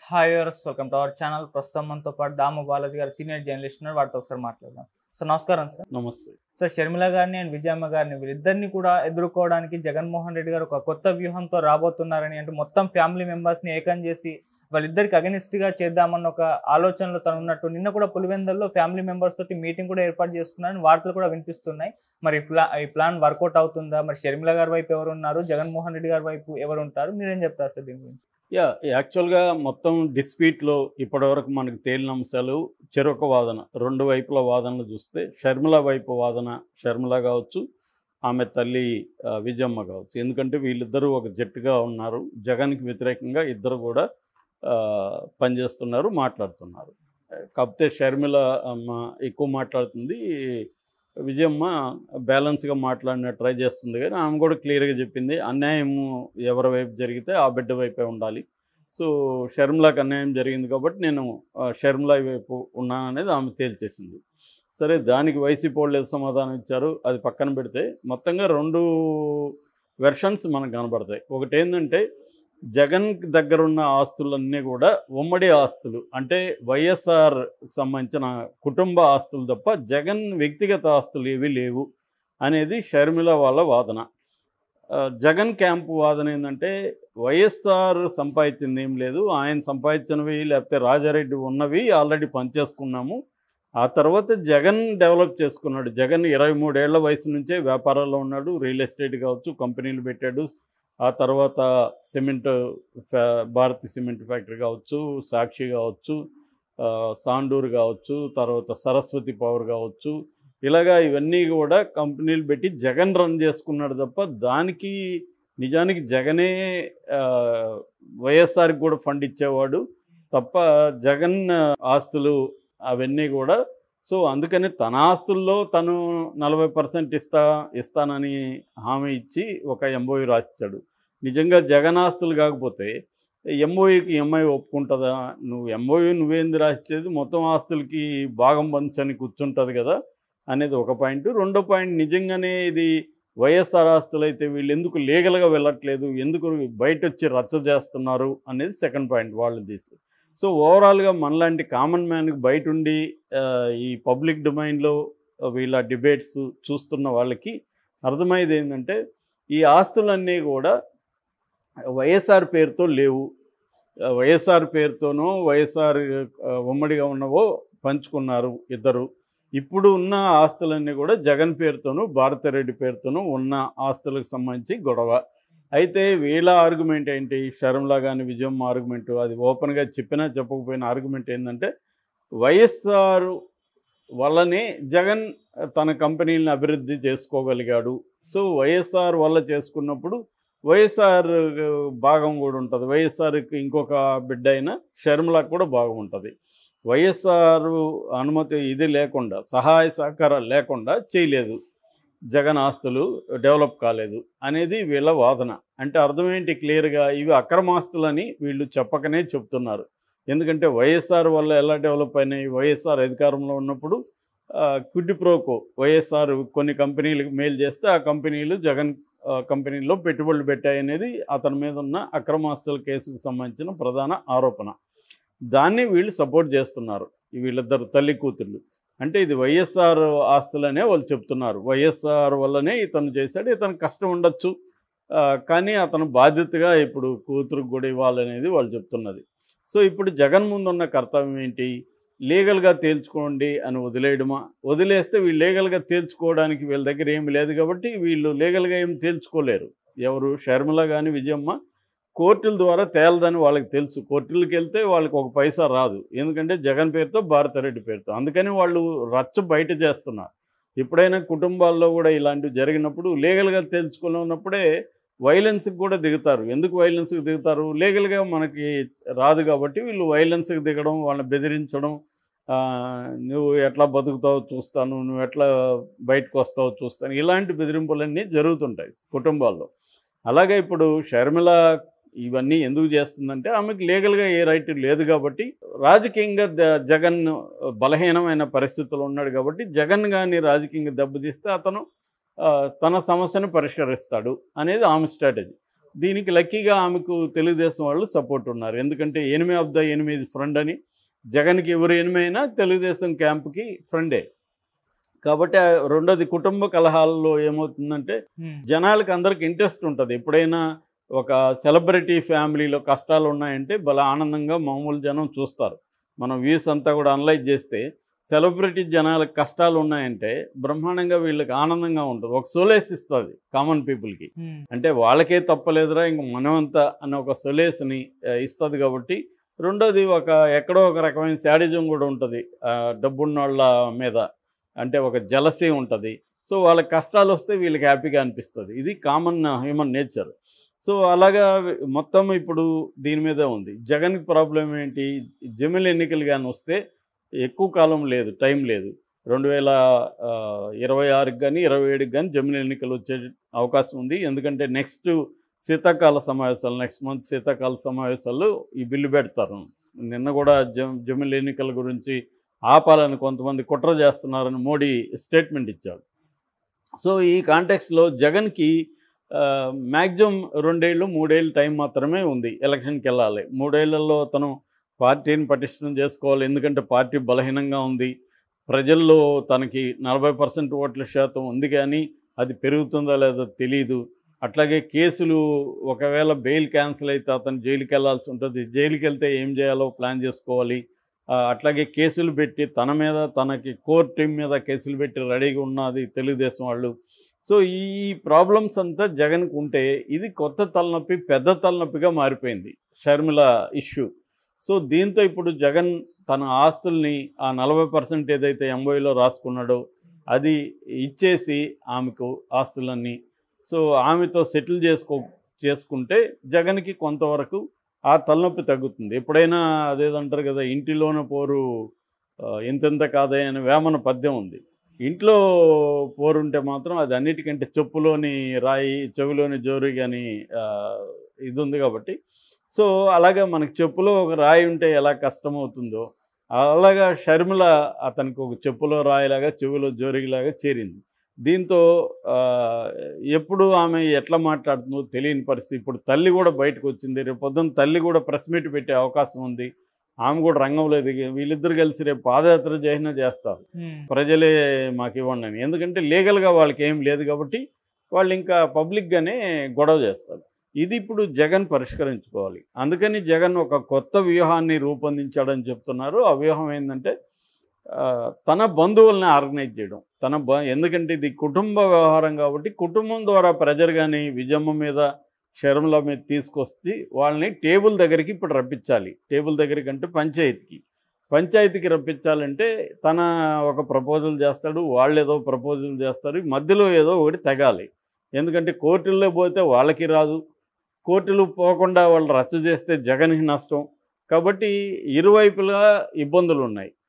hi yours welcome to our channel ప్రస్తుతం మనతో పాటు దాము బాలాజీ గారు సీనియర్ జర్నలిస్ట్ ఉన్నారు వాటితో ఒకసారి మాట్లాడదాం సార్ నమస్కారం సార్ నమస్తే సార్ షర్మిల గారిని అండ్ విజయమ్మ గారిని వీరిద్దరిని కూడా ఎదుర్కోవడానికి జగన్మోహన్ రెడ్డి గారు ఒక కొత్త వ్యూహంతో రాబోతున్నారని అంటే మొత్తం ఫ్యామిలీ మెంబర్స్ ని ఏకం చేసి వాళ్ళిద్దరికి అగనిస్ట్ గా చేద్దామన్న ఒక ఆలోచనలో తను ఉన్నట్టు నిన్న కూడా పులివెందల్లో ఫ్యామిలీ మెంబర్స్ తోటి మీటింగ్ కూడా ఏర్పాటు చేసుకున్నారని వార్తలు కూడా వినిపిస్తున్నాయి మరి ఈ ప్లా ఈ ప్లాన్ వర్కౌట్ అవుతుందా మరి షర్మిల గారి వైపు ఎవరు ఉన్నారు జగన్మోహన్ రెడ్డి గారి వైపు ఎవరు ఉంటారు మీరేం చెప్తారు సార్ దీని గురించి యా యాక్చువల్గా మొత్తం డిస్ప్యూట్లో ఇప్పటివరకు మనకు తేలిన అంశాలు చెరొక వాదన రెండు వైపుల వాదనలు చూస్తే షర్మిల వైపు వాదన షర్మిల కావచ్చు ఆమె తల్లి ఆ, విజయమ్మ కావచ్చు ఎందుకంటే వీళ్ళిద్దరూ ఒక జట్టుగా ఉన్నారు జగన్కి వ్యతిరేకంగా ఇద్దరు కూడా ఆ, పనిచేస్తున్నారు మాట్లాడుతున్నారు కాకపోతే షర్మిల అమ్మ ఎక్కువ మాట్లాడుతుంది విజయమ్మ బ్యాలెన్స్గా మాట్లాడిన ట్రై చేస్తుంది కానీ ఆమె కూడా క్లియర్గా చెప్పింది అన్యాయం ఎవరి వైపు జరిగితే ఆ బిడ్డ వైపే ఉండాలి సో షర్మిలాకి అన్యాయం జరిగింది కాబట్టి నేను ఆ, షర్మిల వైపు ఉన్నాను అనేది ఆమె తేల్చేసింది సరే దానికి వైసీపీ వాళ్ళు ఏదో సమాధానం ఇచ్చారు అది పక్కన పెడితే మొత్తంగా రెండు వెర్షన్స్ మనకు కనబడతాయి ఒకటి ఏంటంటే జగన్ దగ్గర ఉన్న ఆస్తులన్నీ కూడా ఉమ్మడి ఆస్తులు అంటే వైఎస్ఆర్ సంబంధించిన కుటుంబ ఆస్తులు తప్ప జగన్ వ్యక్తిగత ఆస్తులు ఏవి లేవు అనేది షర్మిల వాళ్ళ వాదన ఆ, జగన్ క్యాంపు వాదన ఏంటంటే వైఎస్ఆర్ సంపాదించింది ఏం లేదు ఆయన సంపాదించినవి లేకపోతే రాజారెడ్డి ఉన్నవి ఆల్రెడీ పనిచేసుకున్నాము ఆ తర్వాత జగన్ డెవలప్ చేసుకున్నాడు జగన్ ఇరవై మూడేళ్ల వయసు నుంచే వ్యాపారాల్లో ఉన్నాడు రియల్ ఎస్టేట్ కావచ్చు కంపెనీలు పెట్టాడు ఆ తర్వాత సిమెంట్ ఫ్యా- భారతి సిమెంట్ ఫ్యాక్టరీ కావచ్చు సాక్షి కావచ్చు ఆ, సాండూర్ కావచ్చు తర్వాత సరస్వతి పవర్ కావచ్చు ఇలాగా ఇవన్నీ కూడా కంపెనీలు పెట్టి జగన్ రన్ చేసుకున్నాడు తప్ప దానికి నిజానికి జగనే ఆ, వైఎస్ఆర్కి కూడా ఫండ్ ఇచ్చేవాడు తప్ప జగన్ ఆస్తులు అవన్నీ కూడా సో అందుకని తన ఆస్తుల్లో తను నలభై పర్సెంట్ ఇస్తా ఇస్తానని హామీ ఇచ్చి ఒక ఎంఓయూ రాసిచ్చాడు నిజంగా జగన్ ఆస్తులు కాకపోతే ఎంఓయూకి ఎంఐ ఒప్పుకుంటుందా నువ్వు ఎంఓయూ నువ్వేంది రాసిచ్చేది మొత్తం ఆస్తులకి భాగం పంచని కూర్చుంటుంది కదా అనేది ఒక పాయింట్ రెండో పాయింట్ నిజంగానే ఇది వైఎస్ఆర్ ఆస్తులు అయితే వీళ్ళు ఎందుకు లీగల్గా వెళ్ళట్లేదు ఎందుకు బయట వచ్చి రచ్చ చేస్తున్నారు అనేది సెకండ్ పాయింట్ వాళ్ళు తీసి సో ఓవరాల్గా మనలాంటి కామన్ మ్యాన్కి బయట ఉండి ఆ, ఈ పబ్లిక్ డొమైన్లో వీళ్ళ డిబేట్స్ చూస్తున్న వాళ్ళకి అర్థమయ్యేది ఏంటంటే ఈ ఆస్తులన్నీ కూడా వైఎస్ఆర్ పేరుతో లేవు ఆ, వైఎస్ఆర్ పేరుతోనో వైఎస్ఆర్ ఆ, ఉమ్మడిగా ఉన్నవో పంచుకున్నారు ఇద్దరు ఇప్పుడు ఉన్న ఆస్తులన్నీ కూడా జగన్ పేరుతోనూ భారతిరెడ్డి పేరుతోనూ ఉన్న ఆస్తులకు సంబంధించి గొడవ అయితే వీళ్ళ ఆర్గ్యుమెంట్ ఏంటి షర్మిలా కానీ విజయం ఆర్గ్యుమెంట్ అది ఓపెన్గా చెప్పినా చెప్పకపోయిన ఆర్గ్యుమెంట్ ఏంటంటే వైఎస్ఆర్ వల్లనే జగన్ తన కంపెనీలను అభివృద్ధి చేసుకోగలిగాడు సో వైఎస్ఆర్ వల్ల చేసుకున్నప్పుడు వైఎస్ఆర్ భాగం కూడా ఉంటుంది వైఎస్ఆర్కి ఇంకొక బిడ్డ అయిన షర్మిలకు కూడా భాగం ఉంటుంది వైఎస్ఆర్ అనుమతి ఇది లేకుండా సహాయ సహకారాలు లేకుండా చేయలేదు జగన్ ఆస్తులు డెవలప్ కాలేదు అనేది వీళ్ళ వాదన అంటే అర్థమేంటి క్లియర్గా ఇవి అక్రమాస్తులని వీళ్ళు చెప్పకనే చెప్తున్నారు ఎందుకంటే వైఎస్ఆర్ వల్ల ఎలా డెవలప్ అయినాయి వైఎస్ఆర్ అధికారంలో ఉన్నప్పుడు ఆ, క్విడ్ ప్రోకో వైఎస్ఆర్ కొన్ని కంపెనీలకు మేలు చేస్తే ఆ కంపెనీలు జగన్ ఆ, కంపెనీల్లో పెట్టుబడులు పెట్టాయనేది అతని మీద ఉన్న అక్రమాస్తుల కేసుకు సంబంధించిన ప్రధాన ఆరోపణ దాన్ని వీళ్ళు సపోర్ట్ చేస్తున్నారు ఈ వీళ్ళిద్దరు తల్లి కూతుర్లు అంటే ఇది వైఎస్ఆర్ ఆస్తులనే వాళ్ళు చెప్తున్నారు వైఎస్ఆర్ వల్లనే ఇతను చేశాడు ఇతను కష్టం ఉండొచ్చు ఆ, కానీ అతను బాధ్యతగా ఇప్పుడు కూతురుకు కూడా ఇవ్వాలనేది వాళ్ళు చెప్తున్నది సో ఇప్పుడు జగన్ ముందున్న కర్తవ్యం ఏంటి లీగల్గా తేల్చుకోండి అని వదిలేయడమా వదిలేస్తే వీళ్ళు లీగల్గా తేల్చుకోవడానికి వీళ్ళ దగ్గర ఏమి లేదు కాబట్టి వీళ్ళు లీగల్గా ఏం తేల్చుకోలేరు ఎవరు షర్మిల కానీ విజయమ్మ కోర్టుల ద్వారా తేలదని వాళ్ళకి తెలుసు కోర్టులకు వెళ్తే వాళ్ళకి ఒక పైసా రాదు ఎందుకంటే జగన్ పేరుతో భారతరెడ్డి పేరుతో అందుకని వాళ్ళు రచ్చ బయట చేస్తున్నారు ఎప్పుడైనా కుటుంబాల్లో కూడా ఇలాంటివి జరిగినప్పుడు లీగల్గా తెలుసుకున్నప్పుడే వైలెన్స్కి కూడా దిగుతారు ఎందుకు వైలెన్స్కి దిగుతారు లీగల్గా మనకి రాదు కాబట్టి వీళ్ళు వైలెన్స్కి దిగడం వాళ్ళని బెదిరించడం ఆ, నువ్వు ఎట్లా బతుకుతావో చూస్తాను నువ్వు ఎట్లా బయటకు వస్తావో చూస్తాను ఇలాంటి బెదిరింపులన్నీ జరుగుతుంటాయి కుటుంబాల్లో అలాగే ఇప్పుడు షర్మిల ఇవన్నీ ఎందుకు చేస్తుందంటే ఆమెకు లీగల్గా ఏ రైట్ లేదు కాబట్టి రాజకీయంగా ద- జగన్ బలహీనమైన పరిస్థితుల్లో ఉన్నాడు కాబట్టి జగన్ కానీ రాజకీయంగా దెబ్బతీస్తే అతను ఆ, తన సమస్యను పరిష్కరిస్తాడు అనేది ఆమె స్ట్రాటజీ దీనికి లక్కీగా ఆమెకు తెలుగుదేశం వాళ్ళు సపోర్ట్ ఉన్నారు ఎందుకంటే ఎనిమి ఆఫ్ ద ఎనిమిది ఫ్రెండ్ అని జగన్కి ఎవరు ఎనిమి అయినా తెలుగుదేశం క్యాంప్కి ఫ్రెండే కాబట్టి ఆ రెండోది కుటుంబ కలహాల్లో ఏమవుతుందంటే ఉమ్, జనాలకు అందరికి ఇంట్రెస్ట్ ఉంటుంది ఎప్పుడైనా ఒక సెలబ్రిటీ ఫ్యామిలీలో కష్టాలు ఉన్నాయంటే భలే ఆనందంగా మామూలు జనం చూస్తారు మనం వ్యూస్ అంతా కూడా అనలైజ్ చేస్తే సెలబ్రిటీ జనాలకు కష్టాలు ఉన్నాయంటే బ్రహ్మాండంగా వీళ్ళకి ఆనందంగా ఉంటుంది ఒక సోలేస్ ఇస్తుంది కామన్ పీపుల్కి ఉమ్, అంటే అంటే వాళ్ళకే తప్పలేదురా ఇంక మనమంతా అన్న ఒక సొలేస్ని ఇస్తుంది కాబట్టి రెండోది ఒక ఎక్కడో ఒక రకమైన శాడిజం కూడా ఉంటుంది డబ్బున్నోళ్ళ మీద అంటే ఒక జలసీ ఉంటుంది సో వాళ్ళకి కష్టాలు వస్తే వీళ్ళకి హ్యాపీగా అనిపిస్తుంది ఇది కామన్ హ్యూమన్ నేచర్ సో అలాగా మొత్తం ఇప్పుడు దీని మీదే ఉంది జగన్కి ప్రాబ్లం ఏంటి జమిల్ ఎన్నికలు కానీ వస్తే ఎక్కువ కాలం లేదు టైం లేదు రెండు వేల ఆ, ఇరవై ఆరుకి కానీ ఇరవై ఏడుకి కానీ జమిల్ ఎన్నికలు వచ్చే అవకాశం ఉంది ఎందుకంటే నెక్స్ట్ శీతాకాల సమావేశాలు నెక్స్ట్ మంత్ శీతాకాల సమావేశాల్లో ఈ బిల్లు పెడతారు నిన్న కూడా జమ్ జమిల్ ఎన్నికల గురించి ఆపాలని కొంతమంది కుట్ర చేస్తున్నారని మోడీ స్టేట్మెంట్ ఇచ్చాడు సో ఈ కాంటెక్స్లో జగన్కి మ్యాక్సిమం రెండేళ్ళు మూడేళ్ళు టైం మాత్రమే ఉంది ఎలక్షన్కి వెళ్ళాలి మూడేళ్లలో తను పార్టీని పటిష్టం చేసుకోవాలి ఎందుకంటే పార్టీ బలహీనంగా ఉంది ప్రజల్లో తనకి నలభై పర్సెంట్ ఓట్ల శాతం ఉంది కానీ అది పెరుగుతుందో లేదో తెలియదు అట్లాగే కేసులు ఒకవేళ బెయిల్ క్యాన్సిల్ అయితే అతను జైలుకి వెళ్ళాల్సి ఉంటుంది జైలుకి వెళ్తే ఏం చేయాలో ప్లాన్ చేసుకోవాలి ఆ, అట్లాగే కేసులు పెట్టి తన మీద తనకి కోర్ టీం మీద కేసులు పెట్టి రెడీగా ఉన్నది తెలుగుదేశం వాళ్ళు సో ఈ ప్రాబ్లమ్స్ అంతా జగన్కు ఉంటే ఇది కొత్త తలనొప్పి పెద్ద తలనొప్పిగా మారిపోయింది షర్మిల ఇష్యూ సో దీంతో ఇప్పుడు జగన్ తన ఆస్తుల్ని ఆ నలభై పర్సెంట్ ఏదైతే ఎంబోయిలో రాసుకున్నాడో అది ఇచ్చేసి ఆమెకు ఆస్తులన్నీ సో ఆమెతో సెటిల్ చేసుకో చేసుకుంటే జగన్కి కొంతవరకు ఆ తలనొప్పి తగ్గుతుంది ఎప్పుడైనా అదేదంటారు కదా ఇంటిలోన పోరు ఆ, ఎంతెంత కాదే అని వేమన పద్యం ఉంది ఇంట్లో పోరుంటే మాత్రం అది అన్నిటికంటే చెప్పులోని రాయి చెవిలోని జోరు కానీ ఇది ఉంది కాబట్టి సో అలాగా మనకి చెప్పులో ఒక రాయి ఉంటే ఎలా కష్టమవుతుందో అలాగా షర్మిల అతనికి ఒక చెప్పులో రాయిలాగా చెవిలో జోరిగిలాగా చేరింది దీంతో ఆ, ఎప్పుడు ఆమె ఎట్లా మాట్లాడుతుందో తెలియని పరిస్థితి ఇప్పుడు తల్లి కూడా బయటకు వచ్చింది రేపు పొద్దున్న తల్లి కూడా ప్రెస్ మీట్ పెట్టే అవకాశం ఉంది ఆమె కూడా రంగంలో దిగి వీళ్ళిద్దరు కలిసి రేపు పాదయాత్ర చేసినా చేస్తారు ఉమ్, ప్రజలే మాకు ఇవ్వండి అని ఎందుకంటే లీగల్గా వాళ్ళకి ఏం లేదు కాబట్టి వాళ్ళు ఇంకా పబ్లిక్గానే గొడవ చేస్తారు ఇది ఇప్పుడు జగన్ పరిష్కరించుకోవాలి అందుకని జగన్ ఒక కొత్త వ్యూహాన్ని రూపొందించాడని చెప్తున్నారు ఆ వ్యూహం ఏంటంటే ఆ, తన బంధువుల్ని ఆర్గనైజ్ చేయడం తన బ ఎందుకంటే ఇది కుటుంబ వ్యవహారం కాబట్టి కుటుంబం ద్వారా ప్రజలు కానీ విజయమ్మ మీద షర్మిల మీద తీసుకొచ్చి వాళ్ళని టేబుల్ దగ్గరికి ఇప్పుడు రప్పించాలి టేబుల్ దగ్గరికి అంటే పంచాయతీకి పంచాయతీకి రప్పించాలంటే తన ఒక ప్రపోజల్ చేస్తాడు వాళ్ళు ఏదో ప్రపోజల్ చేస్తారు ఈ మధ్యలో ఏదో ఒకటి తెగాలి ఎందుకంటే కోర్టుల్లో పోతే వాళ్ళకి రాదు కోర్టులు పోకుండా వాళ్ళు రద్దు చేస్తే జగన్కి నష్టం కాబట్టి ఇరువైపులా ఇబ్బందులు ఉన్నాయి